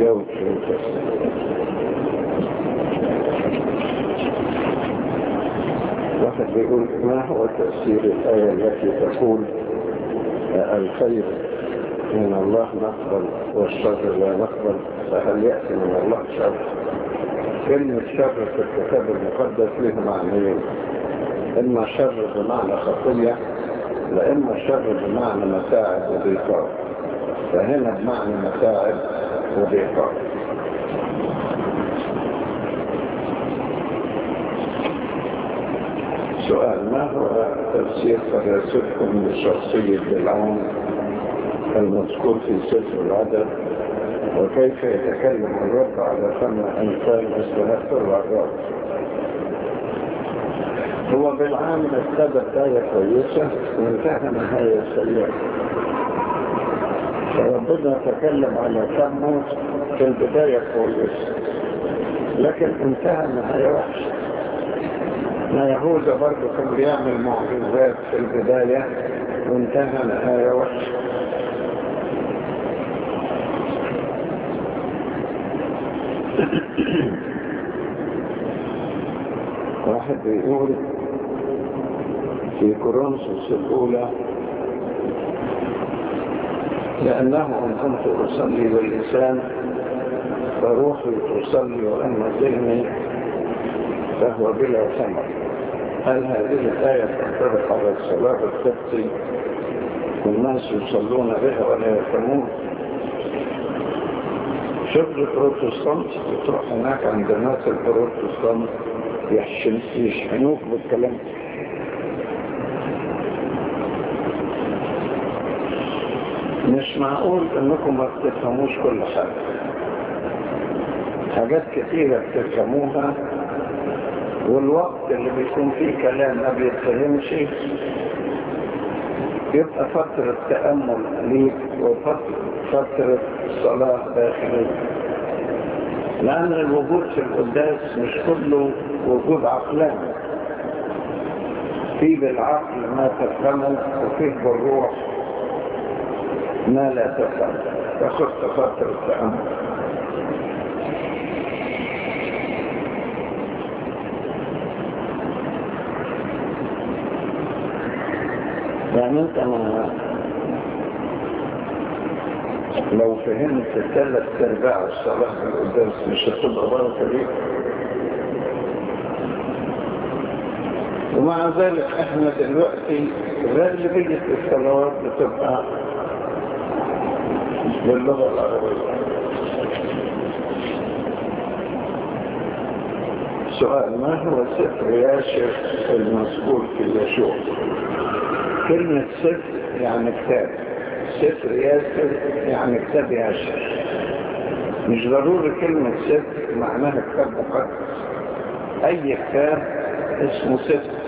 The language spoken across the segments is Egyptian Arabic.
جاوب شوية واحد بيقول ما هو تأثير الآية التي تقول الخير من الله نقبل والشر لا نقبل فهل يأتي من الله شر كلمة شر في الكتاب المقدس له معنيين إما شر بمعنى خطية لإما شر بمعنى متاعب وضيقات فهنا بمعنى متاعب وضيقات سؤال ما هو تفسير فلاسفكم لشخصية بالعون المذكور في سفر العدد وكيف يتكلم الرب على فم أمثال مثل هذا الرعاة هو بالعام ابتدت آية كويسة وانتهى نهاية سيئة فربنا تكلم على فمه في البداية كويسة لكن انتهى نهاية وحشة ما يهوذا برضه كان بيعمل معجزات في البداية وانتهى نهاية وحشة واحد بيقول في كورنثوس الأولى لأنه إن كنت أصلي باللسان فروحي تصلي وأما ذهني فهو بلا ثمر هل هذه الآية تنطبق على الصلاة القبطي والناس يصلون بها ولا يفهمون شغل البروتستانت بتروح هناك عند الناس البروتستانت يحشن يشحنوك بالكلام مش معقول انكم ما بتفهموش كل حاجة حاجات كثيرة بتفهموها والوقت اللي بيكون فيه كلام ما بيتفهمش يبقى فترة تأمل ليك وفترة صلاة داخلية لأن الوجود في القداس مش كله وجود عقلاني في بالعقل ما تفهمه وفيه بالروح ما لا تفهم فخذت فترة تأمل يعني انت ما لو فهمت ثلاث ارباع الصلاة القداس مش هتبقى بركة ليك ومع ذلك احنا دلوقتي غالبية الصلوات بتبقى باللغة العربية سؤال ما هو سفر ياشر المذكور في يشوع كلمة سفر يعني كتاب سفر ياسر يعني كتاب ياشر مش ضروري كلمة سفر معناها كتاب مقدس أي كتاب اسمه سفر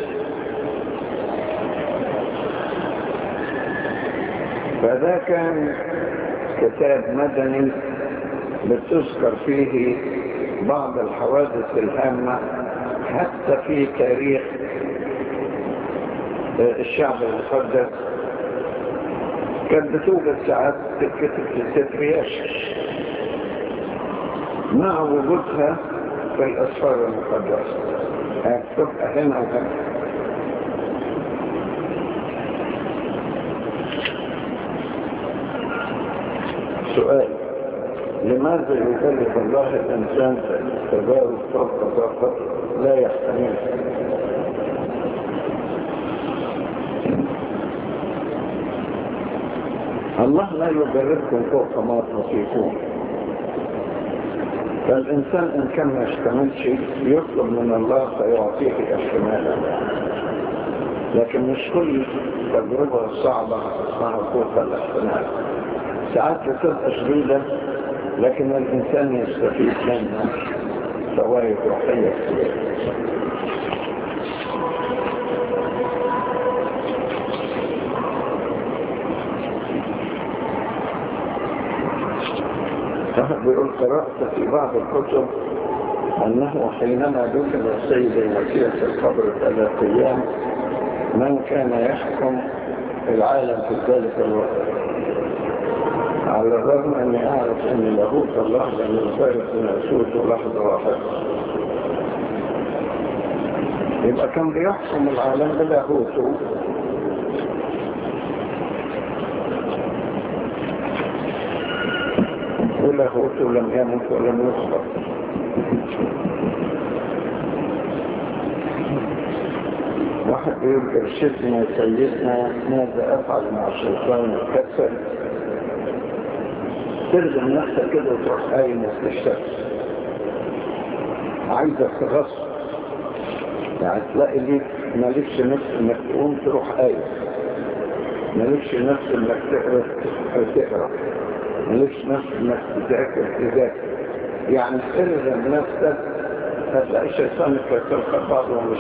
فده كان كتاب مدني بتذكر فيه بعض الحوادث الهامة حتى في تاريخ الشعب المقدس كانت بتوجد ساعات تتكتب في سفر ياشر مع وجودها في الأسفار المقدسة هتبقى هنا وهنا سؤال لماذا يكلف الله الإنسان تجارب فوق طاقته لا يحتمل الله لا يجربكم فوق ما تطيقون فالإنسان إن كان ما يشتملش يطلب من الله فيعطيه احتمالا لكن مش كل تجربة صعبة اسمها فوق الاحتمال ساعات بتبقى شديدة لكن الإنسان يستفيد منها فوائد روحية كثيرة فهد بيقول قرأت في بعض الكتب أنه حينما دفن السيد المسيح في القبر ثلاث أيام من كان يحكم العالم في ذلك الوقت على الرغم أني أعرف أن لاهوت الله لم يفارق ناسوته لحظة واحدة يبقى كان بيحكم العالم بلاهوته ولاهوته لم يمت ولم يخبر واحد بيقول ارشدنا يا سيدنا ماذا افعل مع الشيطان الكسل ترجم نفسك كده وتروح قايم وتشتغل عايزك تغصب يعني تلاقي ليك مالكش نفس انك تقوم تروح قايم مالكش نفس انك تقرا تقرا مالكش نفس انك تذاكر تذاكر يعني تلزم نفسك هتلاقي الشيطان يكسر بعضه ومش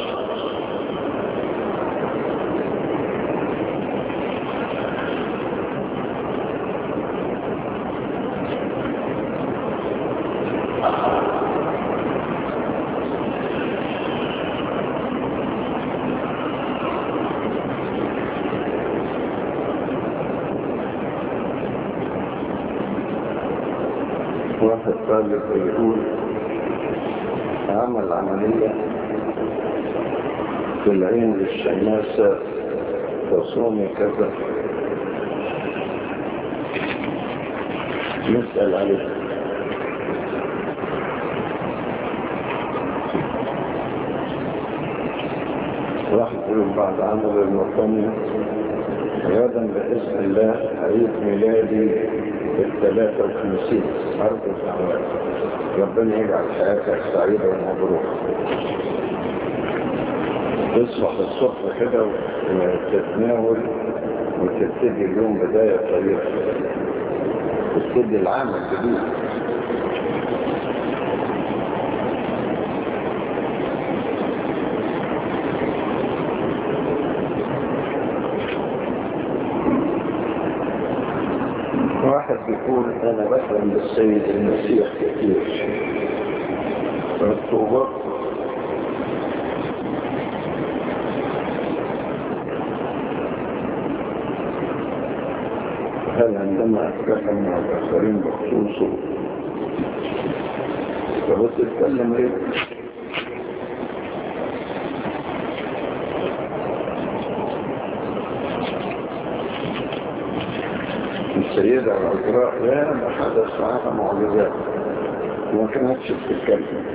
واحد طالب يقول عمل عملية في العين للشماسة تصومي كذا نسأل عليه واحد يقول بعد عمل الوطني غدا بإذن الله عيد ميلادي الثلاثة وخمسين أرض الدعوات ربنا يجعل حياتك سعيدة ومبروك تصبح الصبح كده وتتناول وتبتدي اليوم بداية طريقة تبتدي العام الجديد واحد بيقول انا بحلم بالسيد المسيح كتير فالطوبات هل عندما اتكلم مع الاخرين بخصوصه فبس اتكلم ليه السيدة العذراء لا ما حدث معها معجزات وما كانتش بتتكلم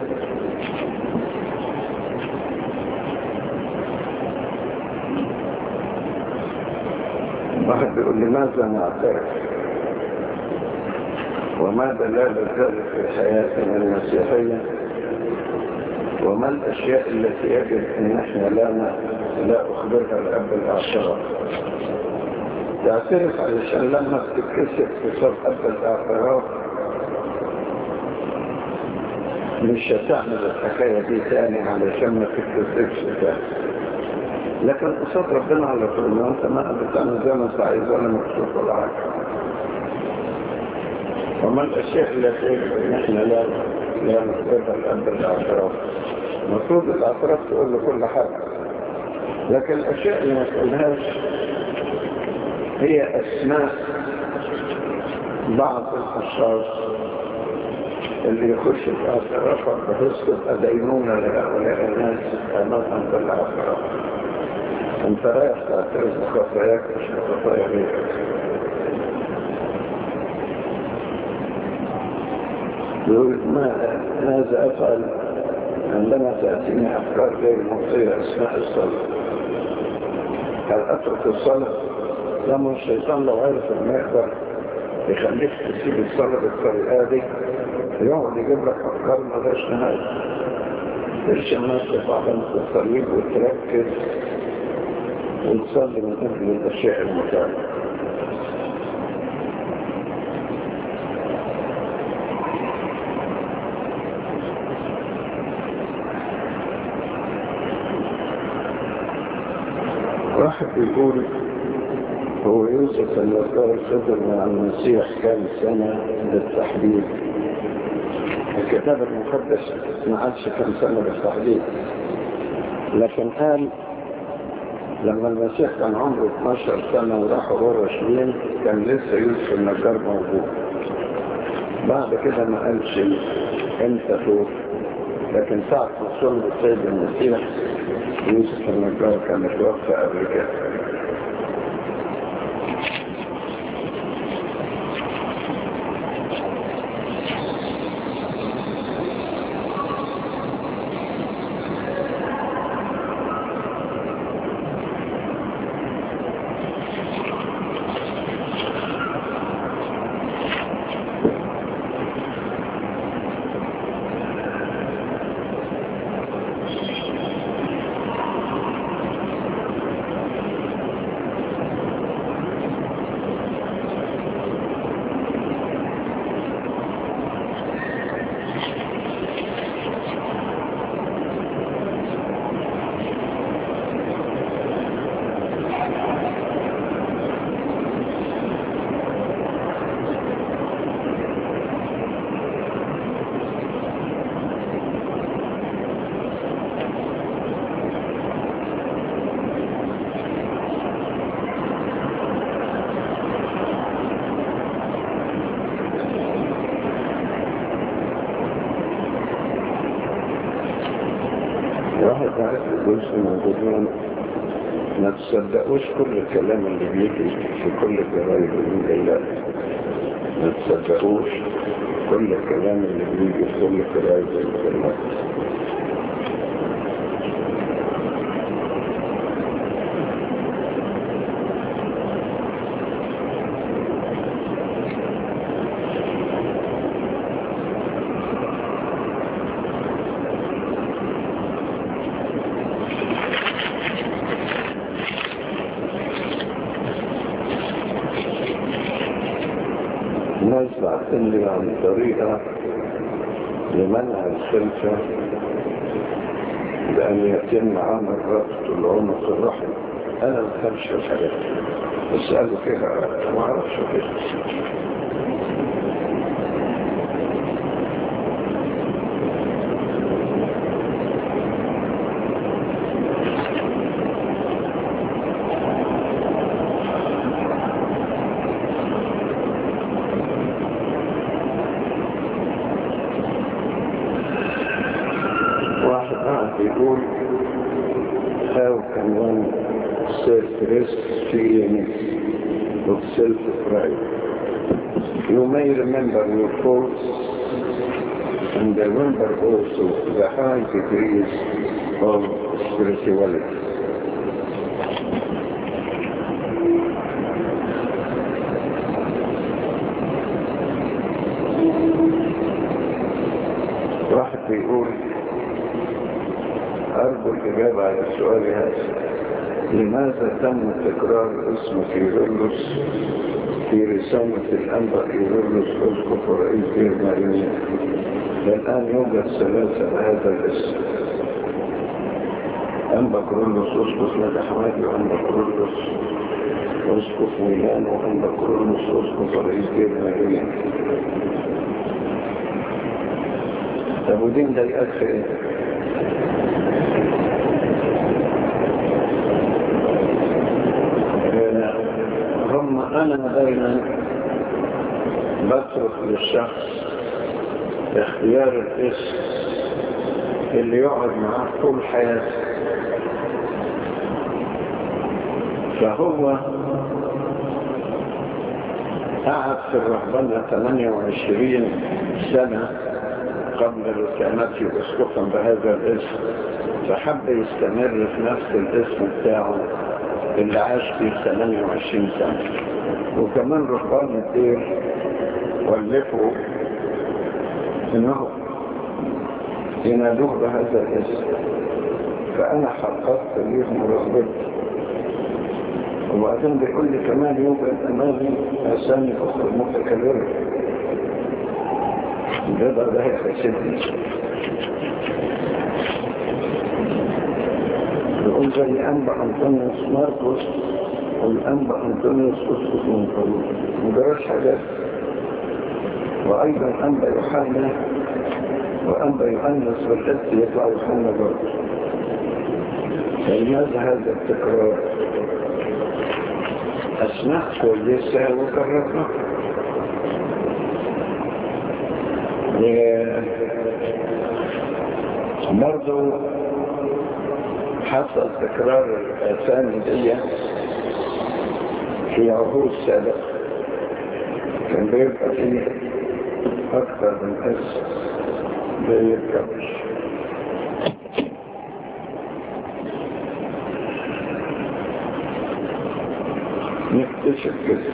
واحد بيقول لماذا نعترف وما دلالة ذلك في حياتنا المسيحية وما الأشياء التي يجب أن احنا لا لا أخبرها الأب الأعشرة تعترف علشان لما تتكسر في صفحة الاعتراف مش هتعمل الحكاية دي تاني علشان ما تتكسرش تاني لكن قصاد ربنا على طول ما انت ما بتعمل زي ما انت عايز ولا مكسوف ولا حاجة وما الاشياء التي يجب ان احنا لا لا نقدرها الاب الاعتراف المفروض الاعتراف تقول له كل حاجة لكن الاشياء اللي ما تقولهاش هي أسماء بعض الأشخاص اللي يخش في اعترافها بحيث تبقى دينونة لهؤلاء الناس أمامهم بالاعتراف أنت رايح تعترف بخطاياك مش بخطايا غيرك يقول ما ماذا أفعل عندما تأتيني أفكار غير مغطية أثناء الصلاة هل أترك الصلاة لما الشيطان لو عرف انه يقدر يخليك تسيب الصلاة بالطريقة دي يقعد يجيب لك افكار مالهاش نهاية ترشم نفسك بعد ما تصليك وتركز وتصلي من اجل الاشياء المتعبة واحد بيقول هو يوسف الوكار صدر مع المسيح كام سنة بالتحديد الكتاب المقدس ما عادش كم سنة بالتحديد لكن قال لما المسيح كان عمره 12 سنة وراحوا اورشليم كان لسه يوسف النجار موجود بعد كده ما قالش امتى توفي لكن ساعة وصول السيد المسيح يوسف النجار كان اتوفى قبل كده واحد عارف الجزء موجودين ما تصدقوش كل الكلام اللي بيجي في كل الجرايد والمجلات ما تصدقوش كل الكلام اللي بيجي في كل الجرايد والمجلات الناس بعتين لي عن طريقة لمنع الخلفة بأن يتم عمل ربط العنق الرحم أنا ما فهمش الحاجات بس قالوا فيها ما أعرفش فيها واحد قاعد بيقول how can one self-rest feelings of self-pride you may remember your faults and remember also the high degrees of spirituality واحد بيقول أرجو الإجابة على السؤال هذا لماذا تم تكرار اسم كيرلس في رسالة الأنبا كيرلس أسقف رئيس دير مارينيا الآن يوجد ثلاثة هذا الاسم أنبا كيرلس أسقف نادي حمادي وأنبا كيرلس أسقف ميلان وأنبا كيرلس أسقف رئيس دير مارينيا طب ودين ده يأخر ايه؟ هم أنا دايما بترك للشخص اختيار الاسم اللي يقعد معاه طول حياته فهو قعد في الرهبنة 28 سنة قبل رسالته اسقفا بهذا الاسم فحب يستمر في نفس الاسم بتاعه اللي عاش فيه 28 سنة وكمان رهبان الدير ولفوا انه ينادوه بهذا الاسم فانا حققت ليهم رغبتي وبعدين بيقول لي كمان يوجد امامي اسامي اخرى متكرره ده ده ده هيخسدني يقول زي أنبا أنطونيوس ماركوس والأنبا أنطونيوس أسقف من قلوب مجرش حاجات وأيضا أنبا يوحنا وأنبا يؤنس بالحس يطلع يوحنا برضه فلماذا هذا التكرار أسماء كويسة وكررنا برضو حصل تكرار الأسامي دي في عهود سابقة كان بيبقى فيه أكثر من اسم بيركبش نكتشف كده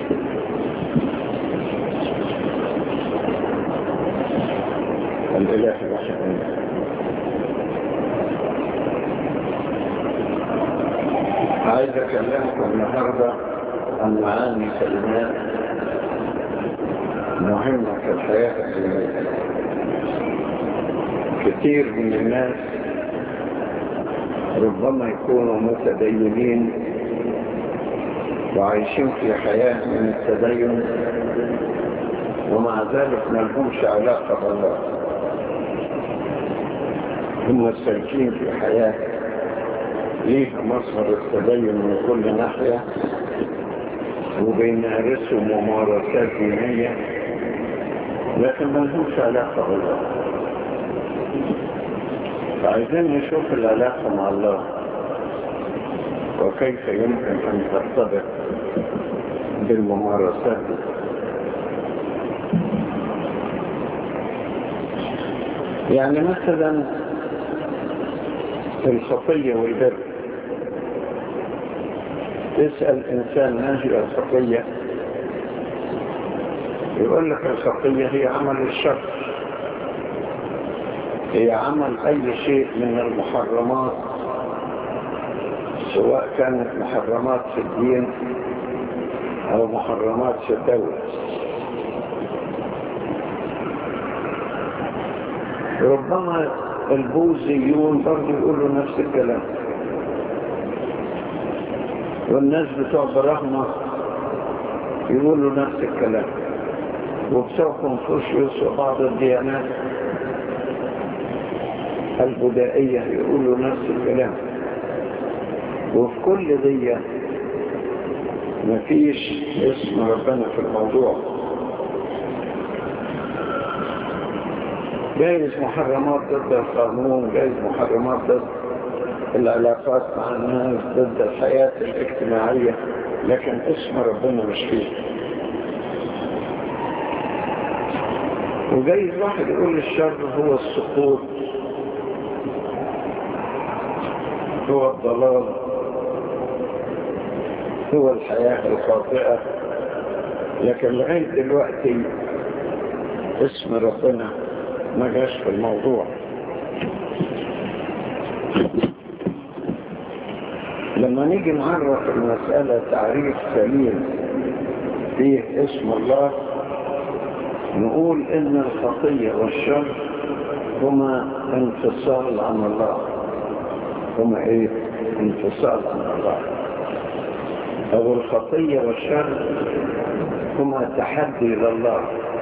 الإله الرحمن عايز أكلمكم النهاردة عن معاني كلمات مهمة في الحياة الدينية كثير من الناس ربما يكونوا متدينين وعايشين في حياة من التدين ومع ذلك ما لهمش علاقة بالله هم سالكين في حياة ليها مصدر التدين من كل ناحية وبيمارسوا ممارسات دينية لكن ما لهمش علاقة بالله فعايزين نشوف العلاقة مع الله وكيف يمكن أن ترتبط بالممارسات دي يعني مثلا الخطية والبر تسأل إنسان ما هي الخطية يقول لك الخطية هي عمل الشر هي عمل أي شيء من المحرمات سواء كانت محرمات في الدين أو محرمات في الدولة ربما البوذيون برضه يقولوا نفس الكلام والناس بتوع برهمة يقولوا نفس الكلام وبتوع كونفوشيوس وبعض الديانات البدائية يقولوا نفس الكلام وفي كل دي مفيش اسم ربنا في الموضوع جايز محرمات ضد القانون جايز محرمات ضد العلاقات مع الناس ضد الحياة الاجتماعية لكن اسم ربنا مش فيه وجايز واحد يقول الشر هو السقوط هو الضلال هو الحياة الخاطئة لكن لغاية دلوقتي اسم ربنا ما جاش في الموضوع لما نيجي نعرف المسألة تعريف سليم فيه اسم الله نقول ان الخطية والشر هما انفصال عن الله هما ايه انفصال عن الله او الخطية والشر هما تحدي لله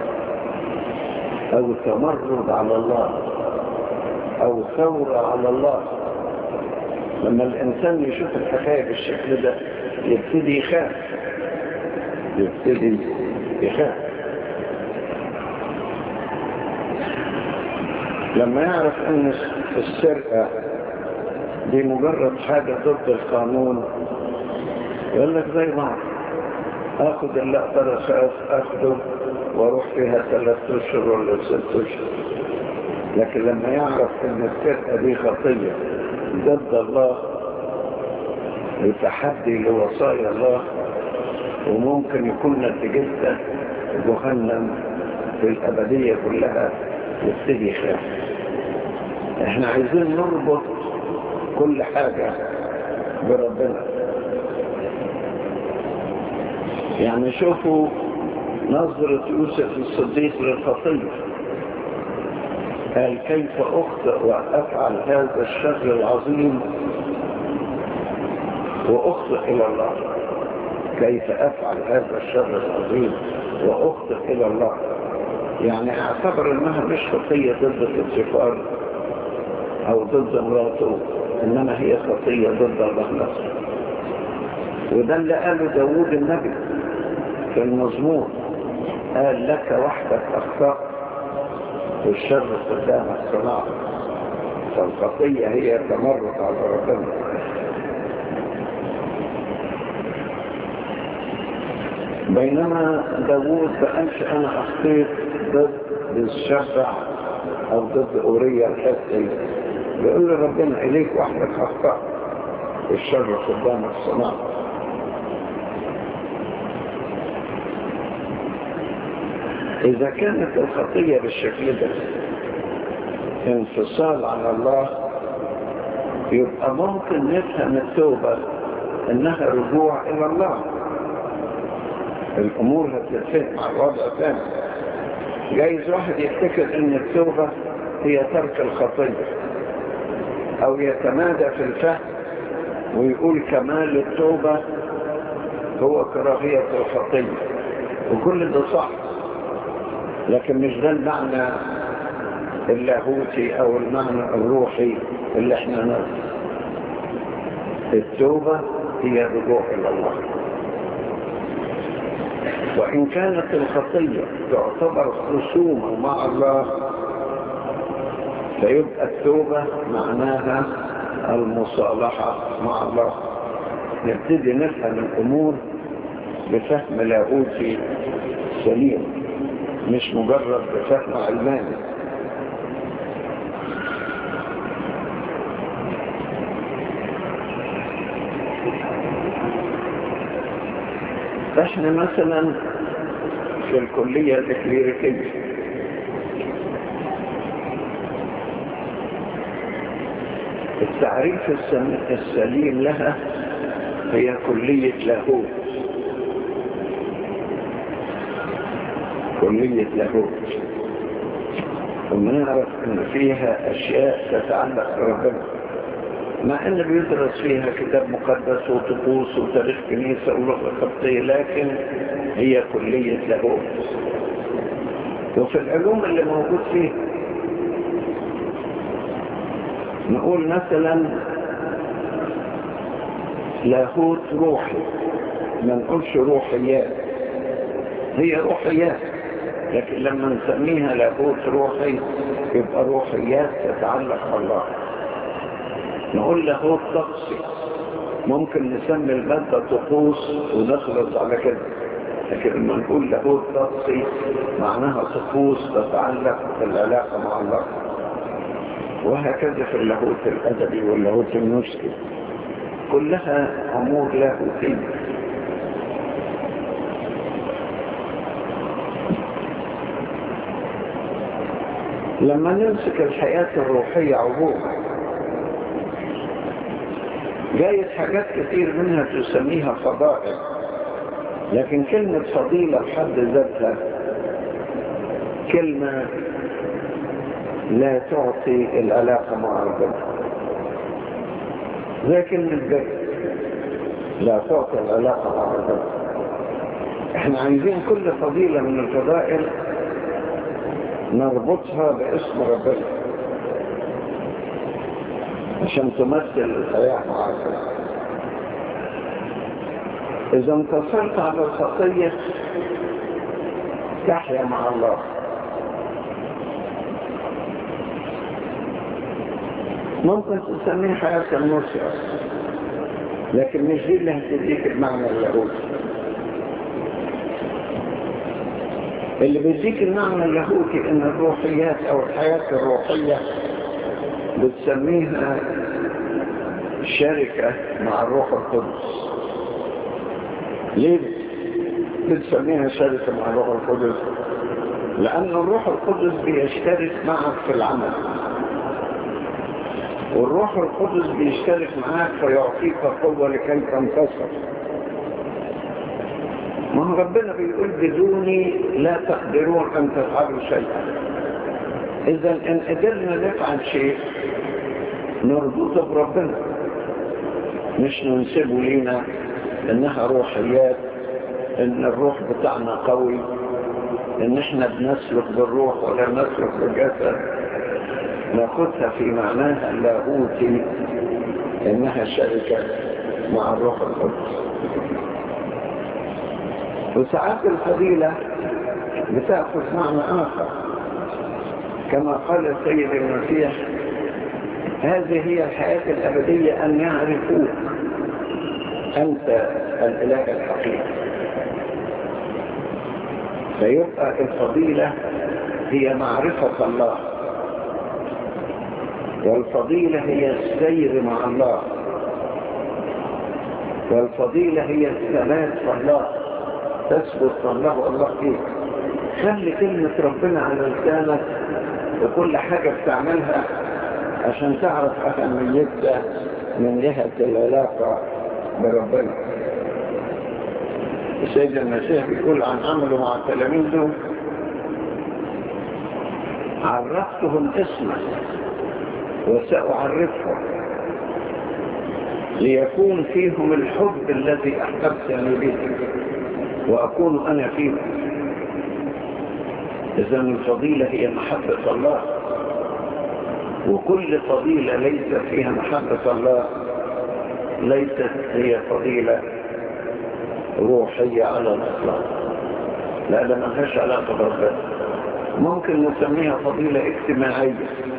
او تمرد على الله او ثورة على الله لما الانسان يشوف الحكاية بالشكل ده يبتدي يخاف يبتدي يخاف لما يعرف ان السرقة دي مجرد حاجة ضد القانون يقول لك زي بعض اخد اللي اقدر اخده واروح فيها ثلاث اشهر ولا ست اشهر لكن لما يعرف ان السرقة دي خطية ضد الله وتحدي لوصايا الله وممكن يكون نتيجتها جهنم في الأبدية كلها يبتدي يخاف احنا عايزين نربط كل حاجة بربنا يعني شوفوا نظرة يوسف الصديق للخطية قال كيف أخطئ وأفعل هذا الشر العظيم وأخطئ إلى الله كيف أفعل هذا الشر العظيم وأخطئ إلى الله يعني اعتبر انها مش خطية ضد الاتفاق او ضد مراته إنما هي خطية ضد الله نفسه وده اللي قاله داوود النبي في المزمور قال لك وحدك أخطأ والشر قدامك صناعة فالخطية هي تمرد على ربنا بينما داوود بقالش أنا أخطيت ضد الشفع أو ضد أوريا الحسي بيقول له ربنا إليك وحدك أخطأ والشر قدامك صناعة إذا كانت الخطية بالشكل ده انفصال عن الله يبقى ممكن نفهم التوبة انها رجوع الى الله الامور هتتفهم على الوضع ثاني جايز واحد يفتكر ان التوبة هي ترك الخطية او يتمادى في الفهم ويقول كمال التوبة هو كراهية الخطية وكل ده صح لكن مش ده المعنى اللاهوتي او المعنى الروحي اللي احنا نرى التوبة هي الرجوع الى الله وان كانت الخطية تعتبر خصومة مع الله فيبقى التوبة معناها المصالحة مع الله نبتدي نفهم الامور بفهم لاهوتي سليم مش مجرد بفهم علماني احنا مثلا في الكلية الإكليريكية التعريف السليم لها هي كلية لاهوت كلية لاهوت ونعرف ان فيها اشياء تتعلق بربنا مع ان بيدرس فيها كتاب مقدس وطقوس وتاريخ كنيسة ولغة خطية لكن هي كلية لاهوت وفي العلوم اللي موجود فيها نقول مثلا لاهوت روحي ما نقولش روحيات هي روحيات لكن لما نسميها لاهوت روحي يبقى روحيات تتعلق بالله نقول لاهوت طقسي ممكن نسمي المادة طقوس ونخلص على كده لكن لما نقول لاهوت طقسي معناها طقوس تتعلق بالعلاقة مع الله وهكذا في اللاهوت الأدبي واللاهوت النسكي كلها أمور لاهوتية لما نمسك الحياة الروحية عموما جايز حاجات كتير منها تسميها فضائل لكن كلمة فضيلة بحد ذاتها كلمة لا تعطي العلاقة مع ربنا زي كلمة بر لا تعطي العلاقة مع ربنا احنا عايزين كل فضيلة من الفضائل نربطها باسم ربنا عشان تمثل الحياة مع ربنا إذا انتصرت على الخطية تحيا مع الله ممكن تسميه حياة المرسي لكن مش دي اللي هتديك المعنى اللاهوتي اللي بيديك المعنى اللاهوتي ان الروحيات او الحياة الروحية بتسميها شركة مع الروح القدس ليه بتسميها شركة مع الروح القدس لأن الروح القدس بيشترك معك في العمل والروح القدس بيشترك معاك فيعطيك قوة لكي تنتصر ما هو ربنا بيقول بدوني لا تقدرون أن تفعلوا شيئا إذا إن قدرنا نفعل شيء نربطه بربنا مش ننسبه لينا إنها روحيات إن الروح بتاعنا قوي إن إحنا بنسلك بالروح ولا نسلك بالجسد ناخدها في معناها اللاهوتي إنها شركة مع الروح القدس وساعات الفضيلة بتأخذ معنى آخر كما قال السيد المسيح هذه هي الحياة الأبدية أن يعرفوك أنت الإله الحقيقي فيبقى الفضيلة هي معرفة الله والفضيلة هي السير مع الله والفضيلة هي الثبات في الله تثبت في الله والله فيك خلي كلمة ربنا على لسانك وكل حاجة بتعملها عشان تعرف أهميتها من جهة العلاقة بربنا السيد المسيح بيقول عن عمله مع تلاميذه عرفتهم اسمه وسأعرفهم ليكون فيهم الحب الذي أحببتني به وأكون أنا فيهم إذا الفضيلة هي محبة الله وكل فضيلة ليس فيها محبة الله ليست هي فضيلة روحية على الإطلاق لا ده ما لهاش علاقة بربنا ممكن نسميها فضيلة اجتماعية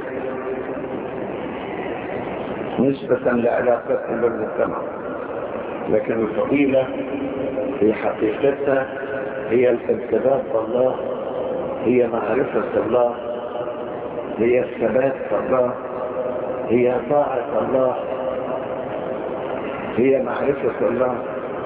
نسبة لعلاقتنا بالمجتمع لكن الفضيلة في حقيقتها هي الارتباط بالله هي معرفة الله هي الثبات في الله هي طاعة الله هي معرفة الله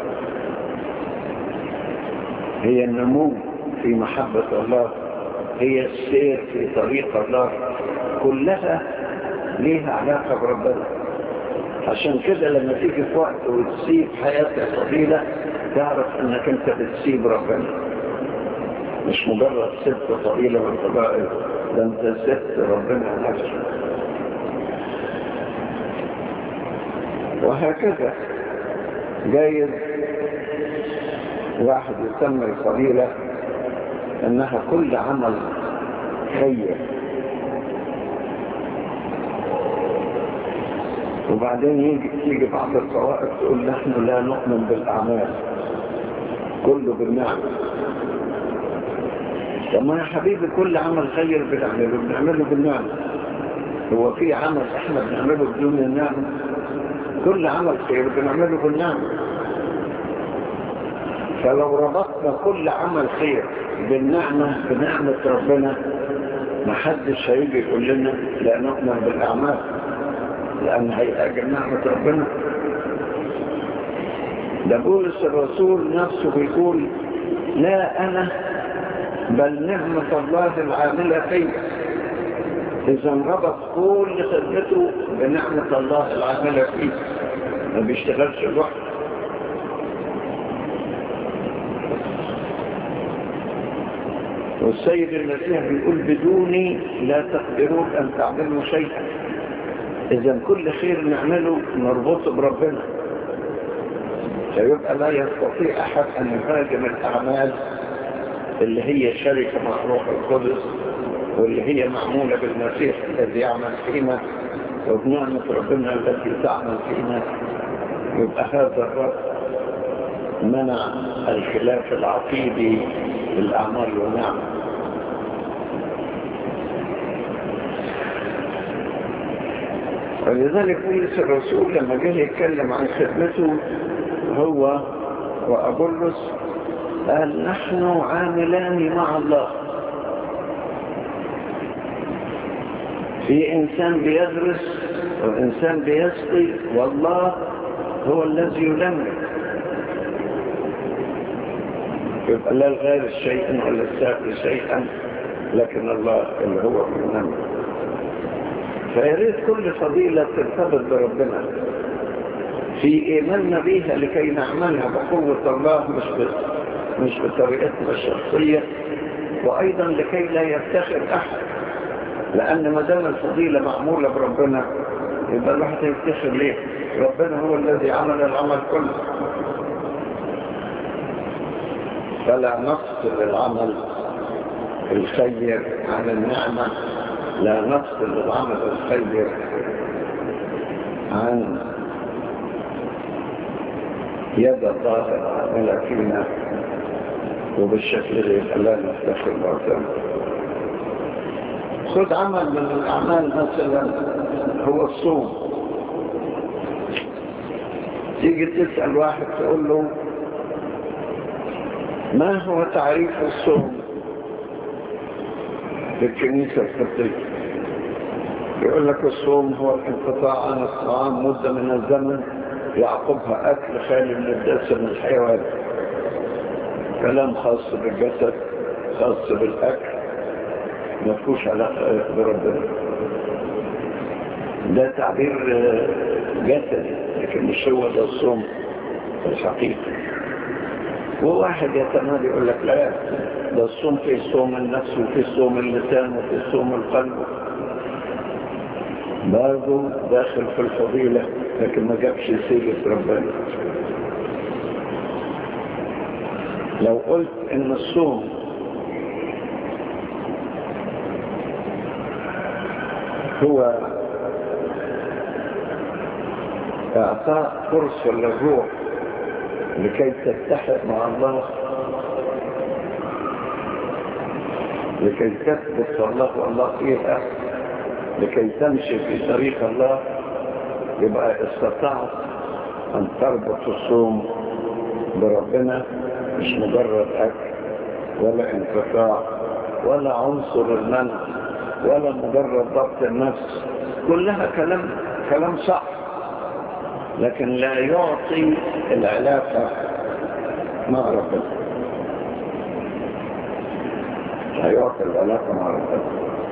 هي النمو في محبة الله هي السير في طريق الله كلها ليها علاقة بربنا عشان كده لما تيجي في وقت وتسيب حياتك فضيلة تعرف انك انت بتسيب ربنا مش مجرد سبت فضيلة من فضائل ده انت سبت ربنا نفسه وهكذا جايز واحد يسمي الفضيلة انها كل عمل خير وبعدين يجي تيجي بعض الطوائف تقول نحن لا نؤمن بالاعمال كله بالنعمه طب ما يا حبيبي كل عمل خير بنعمله بنعمله بالنعمه هو في عمل احنا بنعمله بدون النعمه كل عمل خير بنعمله بالنعمه فلو ربطنا كل عمل خير بالنعمه بنعمه ربنا ما حدش هيجي يقول لنا لا نؤمن بالاعمال لأن هيأجر نعمة ربنا ده بولس الرسول نفسه بيقول لا أنا بل نعمة الله العاملة فيا إذا ربط كل خدمته بنعمة الله العاملة فيه ما بيشتغلش لوحده والسيد المسيح بيقول بدوني لا تقدرون أن تعملوا شيئا إذا كل خير نعمله نربطه بربنا فيبقى لا يستطيع أحد أن يهاجم الأعمال اللي هي شركة مع روح القدس واللي هي معمولة بالمسيح الذي يعمل فينا وبنعمة ربنا التي تعمل فينا يبقى هذا الرب منع الخلاف العقيدي في الأعمال والنعمة ولذلك بولس الرسول لما جه يتكلم عن خدمته هو وأبولس قال نحن عاملان مع الله في إنسان بيدرس وإنسان بيسقي والله هو الذي يلمك يبقى لا الغير شيئا ولا الساقي شيئا لكن الله اللي هو يلمك فيريد كل فضيلة ترتبط بربنا في إيماننا بيها لكي نعملها بقوة الله مش بس مش بطريقتنا الشخصية وأيضا لكي لا يفتخر أحد لأن ما دام الفضيلة معمولة بربنا يبقى الواحد يفتخر ليه ربنا هو الذي عمل العمل كله فلا نفصل العمل الخير عن النعمة لا نفصل العمل الخير عن يد الله العاملة فينا وبالشكل ده يبقى لا نفتخر بعضنا خد عمل من الأعمال مثلا هو الصوم تيجي تسأل واحد تقول له ما هو تعريف الصوم للكنيسة القبطية يقول لك الصوم هو الانقطاع عن الطعام مدة من الزمن يعقبها أكل خالي من الدسم الحيوان كلام خاص بالجسد خاص بالأكل ما فيهوش علاقة بربنا ده تعبير جسدي لكن مش هو ده الصوم الحقيقي وواحد يتمادى يقول لك لا ده الصوم في صوم النفس وفي صوم اللسان وفي صوم القلب برضه داخل في الفضيلة لكن ما جابش سيرة ربنا لو قلت ان الصوم هو اعطاء فرصة للروح لكي تتحد مع الله لكي تثبت الله والله فيها لكي تمشي في طريق الله يبقى استطعت أن تربط الصوم بربنا مش مجرد أكل ولا انقطاع ولا عنصر المنع ولا مجرد ضبط النفس كلها كلام كلام صح لكن لا يعطي العلاقة مع ربنا لا يعطي العلاقة مع ربنا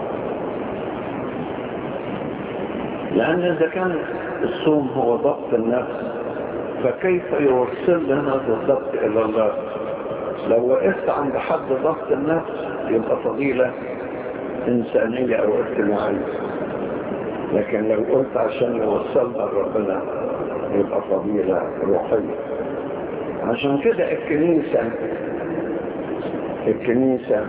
لأن إذا كان الصوم هو ضبط النفس فكيف يوصل لنا بالضبط إلى الله لو وقفت عند حد ضبط النفس يبقى فضيلة إنسانية أو اجتماعية لكن لو قلت عشان يوصلنا لربنا يبقى فضيلة روحية عشان كده الكنيسة الكنيسة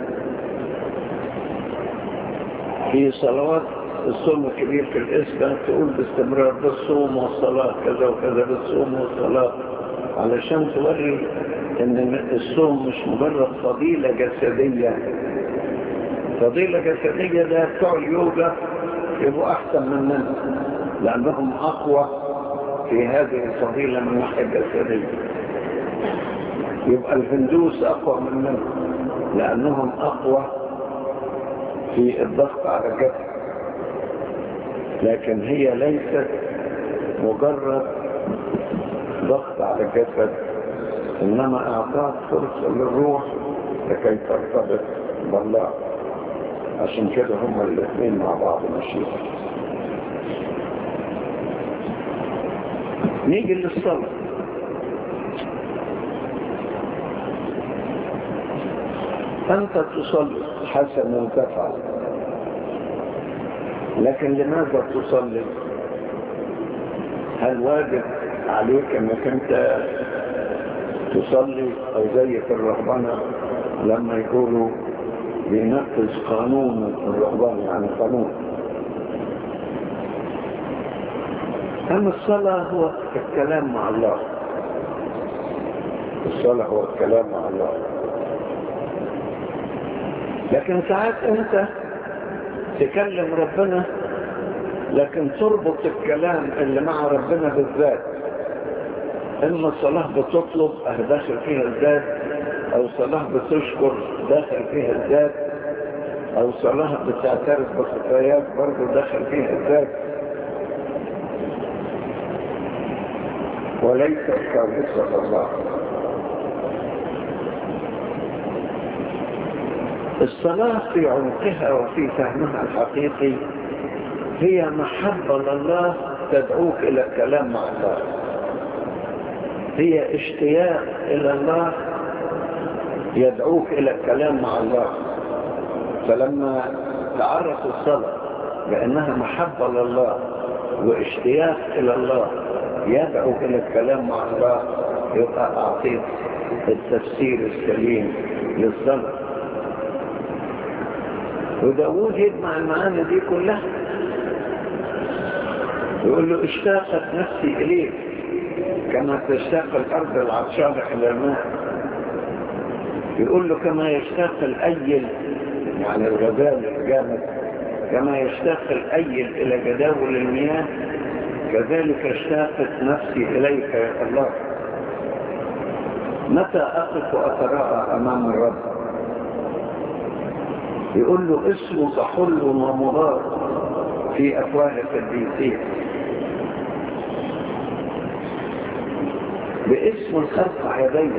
في صلوات الصوم الكبير في الإسلام تقول باستمرار بالصوم والصلاة كذا وكذا بالصوم والصلاة علشان توري ان الصوم مش مجرد فضيلة جسدية فضيلة جسدية ده بتوع اليوجا يبقوا أحسن مننا لأنهم أقوى في هذه الفضيلة من الناحية الجسدية يبقى الهندوس أقوى مننا لأنهم أقوى في الضغط على الجسد لكن هي ليست مجرد ضغط على الجسد إنما أعطاك فرصة للروح لكي ترتبط بالله عشان كده هما الاثنين مع بعض ماشيين نيجي للصلاة أنت تصلي حسنا تفعل لكن لماذا تصلي هل واجب عليك انك انت تصلي او زي في الرهبنة لما يقولوا بينفذ قانون الرهبان يعني قانون أما الصلاة هو الكلام مع الله الصلاة هو الكلام مع الله لكن ساعات انت تكلم ربنا لكن تربط الكلام اللي مع ربنا بالذات اما الصلاة بتطلب اه داخل فيها الذات او صلاة بتشكر داخل فيها الذات او صلاة بتعترف بخطاياك برضه داخل فيها الذات وليس خالصة الله الصلاة في عمقها وفي فهمها الحقيقي هي محبة لله تدعوك إلى الكلام مع الله هي اشتياق إلى الله يدعوك إلى الكلام مع الله فلما تعرف الصلاة بأنها محبة لله واشتياق إلى الله يدعو إلى الكلام مع الله يبقى أعطيك التفسير السليم للصلاة وداود يجمع المعاني دي كلها يقول له اشتاقت نفسي إليك كما تشتاق الأرض العطشانة إلى الماء يقول له كما يشتاق الأيل يعني الغزال الجامد كما يشتاق الأيل إلى جداول المياه كذلك اشتاقت نفسي إليك يا الله متى أقف وأتراءى أمام الرب يقول له اسمك حل ومضار في أفواه القديسين باسم ترفع يديك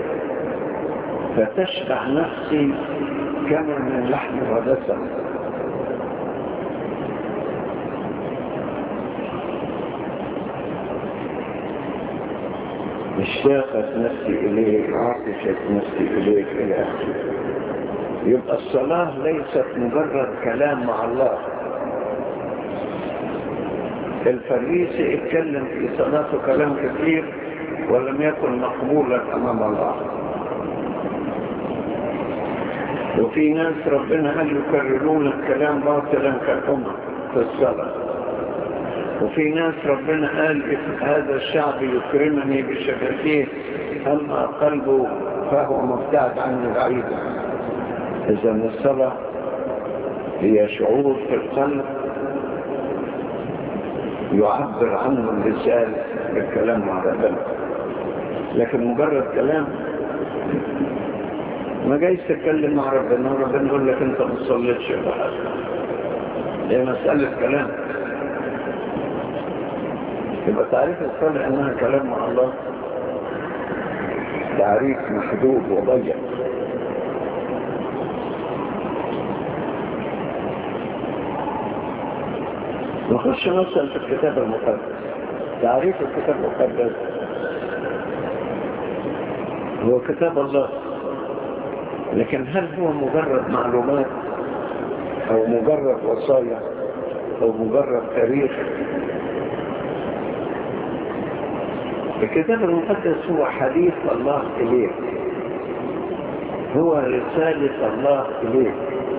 فتشبع نفسي كما من لحم ودسم اشتاقت نفسي إليك عاطشت نفسي إليك إلى آخره يبقى الصلاة ليست مجرد كلام مع الله الفريسي اتكلم في صلاته كلام كثير ولم يكن مقبولا أمام الله وفي ناس ربنا قال يكررون الكلام باطلا كالأمم في الصلاة وفي ناس ربنا قال هذا الشعب يكرمني بشفتيه أما قلبه فهو مبتعد عني بعيدا إذا الصلاة هي شعور في القلب يعبر عنه اللسان بالكلام مع ربنا لكن مجرد كلام ما جايز تتكلم مع ربنا وربنا يقول لك انت ما تصليتش هي مسألة كلام يبقى تعريف الصلاة انها كلام مع الله تعريف محدود وضيق نخش مثلا في الكتاب المقدس تعريف الكتاب المقدس هو كتاب الله لكن هل هو مجرد معلومات او مجرد وصايا او مجرد تاريخ الكتاب المقدس هو حديث الله إليك هو رسالة الله إليك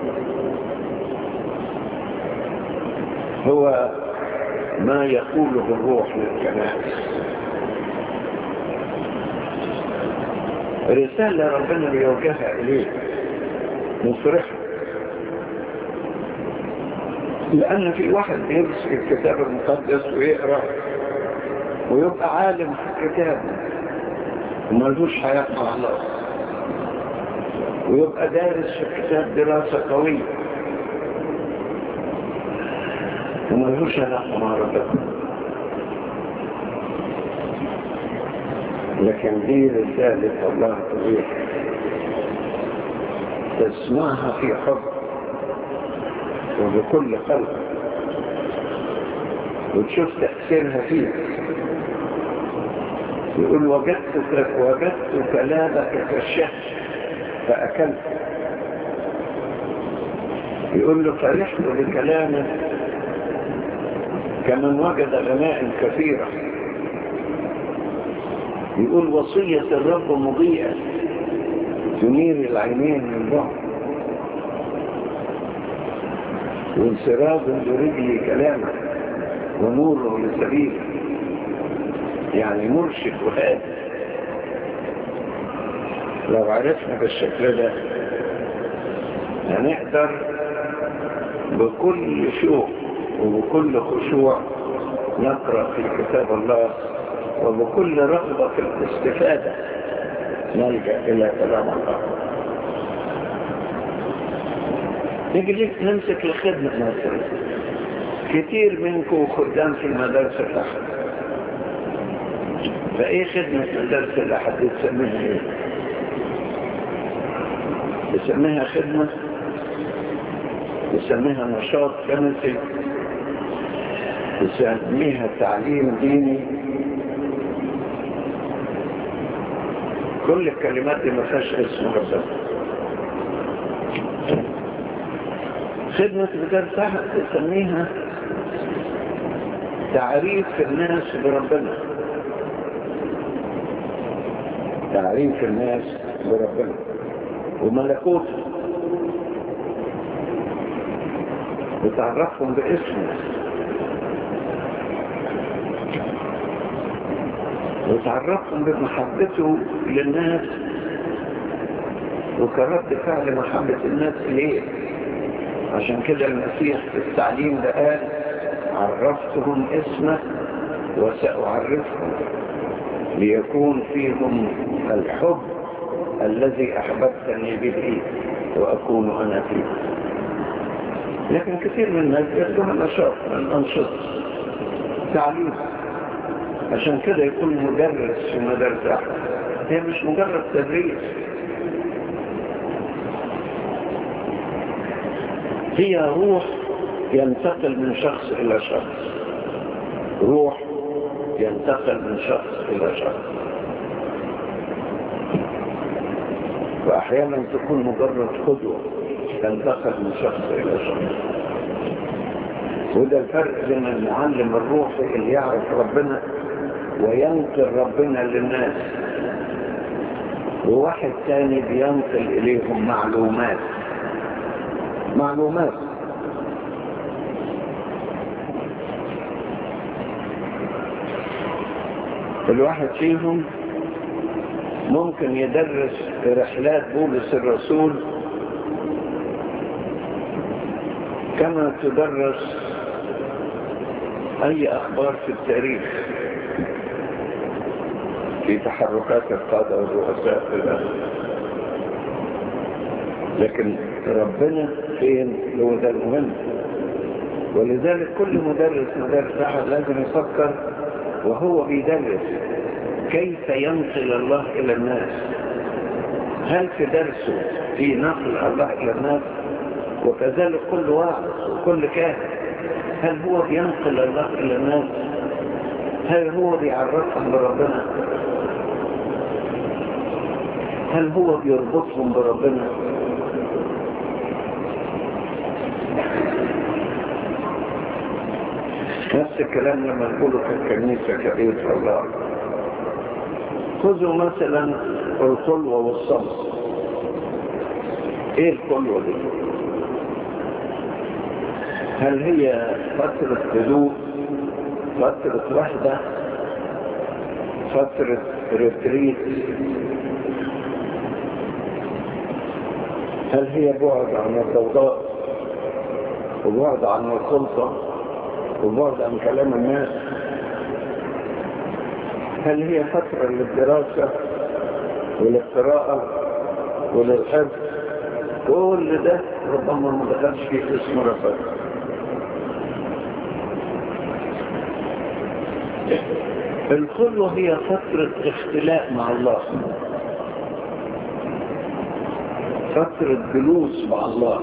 هو ما يقوله الروح للكنائس رسالة ربنا بيوجهها إليك مفرحة لأن في واحد بيمسك الكتاب المقدس ويقرأ ويبقى عالم في الكتاب وملهوش حياة مع الله ويبقى دارس في الكتاب دراسة قوية وملهوش علاقة مع ربنا لكن دي رسالة الله إليك تسمعها في حب وبكل قلب وتشوف تأثيرها فيك يقول وجدتك وجدت كلامك كالشهد فأكلت يقول له فرحت بكلامك كمن وجد غناء كثيرة يقول وصية الرب مضيئة تنير العينين من بعض وانسراج لرجلي كلامك ونور لسبيل يعني مرشد وهادي لو عرفنا بالشكل ده هنقدر بكل شوق وبكل خشوع نقرأ في كتاب الله وبكل رغبة في الاستفادة نلجأ إلى كلام الله نجي نمسك الخدمة مثلا كتير منكم خدام في المدارس الأحد فإيه خدمة مدارس الأحد تسميها إيه؟ تسميها خدمة تسميها نشاط كنسي تسميها تعليم ديني كل الكلمات دي ما فيهاش اسم ربنا خدمة الرجال تحت تسميها تعريف الناس بربنا تعريف الناس بربنا وملكوته بتعرفهم باسمه وتعرفهم بمحبته للناس وكرد فعل محبة الناس إليه عشان كده المسيح في التعليم ده قال عرفتهم اسمك وسأعرفهم ليكون فيهم الحب الذي أحببتني به وأكون أنا فيه لكن كثير من الناس يخدم نشاط من أنشطة تعليم عشان كده يكون مدرس في مدرسة هي مش مجرد تدريس هي روح ينتقل من شخص إلى شخص روح ينتقل من شخص إلى شخص وأحيانا تكون مجرد قدوة تنتقل من شخص إلى شخص وده الفرق بين المعلم الروحي اللي يعرف ربنا وينقل ربنا للناس وواحد تاني بينقل إليهم معلومات معلومات الواحد فيهم ممكن يدرس في رحلات بولس الرسول كما تدرس أي أخبار في التاريخ في تحركات القادة والرؤساء في الأرض لكن ربنا فين هو ده المهم ولذلك كل مدرس مدرس أحد لازم يفكر وهو بيدرس كيف ينقل الله إلى الناس هل في درسه في نقل الله إلى الناس وكذلك كل واحد وكل كاهن هل هو بينقل الله إلى الناس هل هو بيعرفهم بربنا هل هو بيربطهم بربنا نفس الكلام لما نقوله في الكنيسة كبير الله خذوا مثلا الخلوة والصمت ايه الخلوة دي هل هي فترة هدوء فترة وحدة فترة ريتريت هل هي بعد عن الضوضاء وبعد عن الخلطة وبعد عن كلام الناس هل هي فترة للدراسة وللقراءة وللحفظ كل ده ربما ما دخلش فيه اسم رفض الخلوة هي فترة اختلاء مع الله فترة جلوس مع الله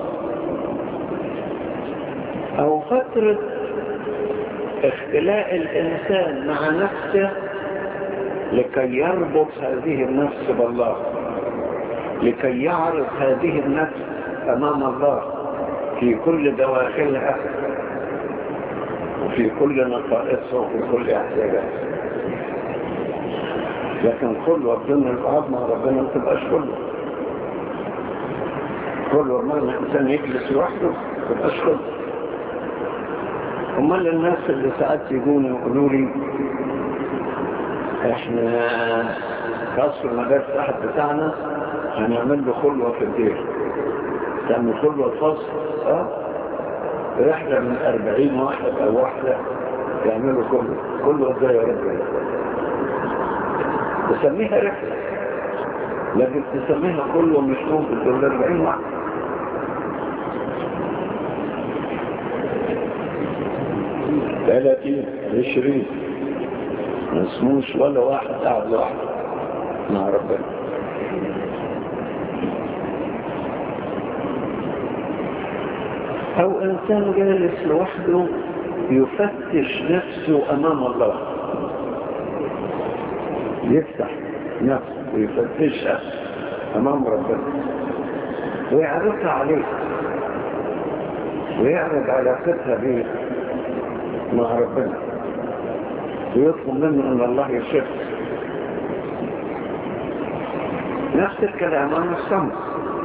أو فترة اختلاء الإنسان مع نفسه لكي يربط هذه النفس بالله لكي يعرض هذه النفس أمام الله في كل دواخلها وفي كل نقائصها وفي كل احتياجاتها لكن كل ربنا القعد مع ربنا ما تبقاش كله كل ما الإنسان يجلس لوحده ما تبقاش كله امال الناس اللي ساعات يجوني يقولوا لي احنا كسر المدارس تحت بتاعنا هنعمل له خلوه في الدير تعمل خلوه الفصل اه رحله من 40 واحد او واحده يعملوا كله كله ازاي يا رب تسميها رحله لكن تسميها كله مش ممكن تقول 40 واحد ثلاثين عشرين ما اسموش ولا واحد قاعد لوحده مع ربنا او انسان جالس لوحده يفتش نفسه امام الله يفتح نفسه ويفتشها امام ربنا ويعرضها عليه ويعرض علاقتها بيه مع ربنا ويطلب منه ان الله يشف نفس الكلام عن الصمت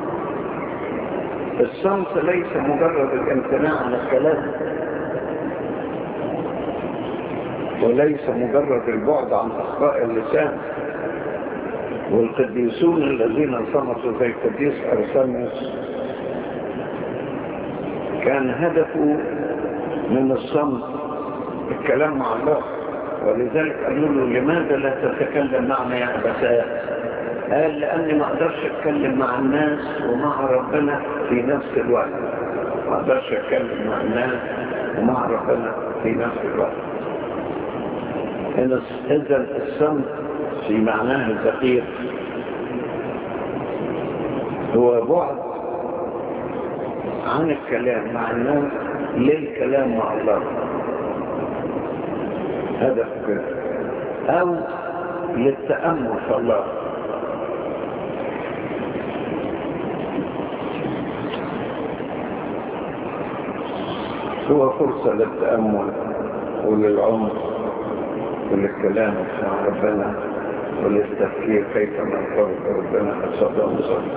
الصمت ليس مجرد الامتناع عن الكلام وليس مجرد البعد عن أخطاء اللسان والقديسون الذين صمتوا زي القديس أرسانيوس كان هدفه من الصمت الكلام مع الله ولذلك قالوا له لماذا لا تتكلم معنا يا أبتاء قال لأني ما أقدرش أتكلم مع الناس ومع ربنا في نفس الوقت ما أقدرش أتكلم مع الناس ومع ربنا في نفس الوقت إذا الصمت في معناه الدقيق هو بعد عن الكلام مع الناس للكلام مع الله هدف كده او للتأمل في الله هو فرصة للتأمل وللعمر وللكلام مع ربنا وللتفكير كيف نرتبط ربنا أصدق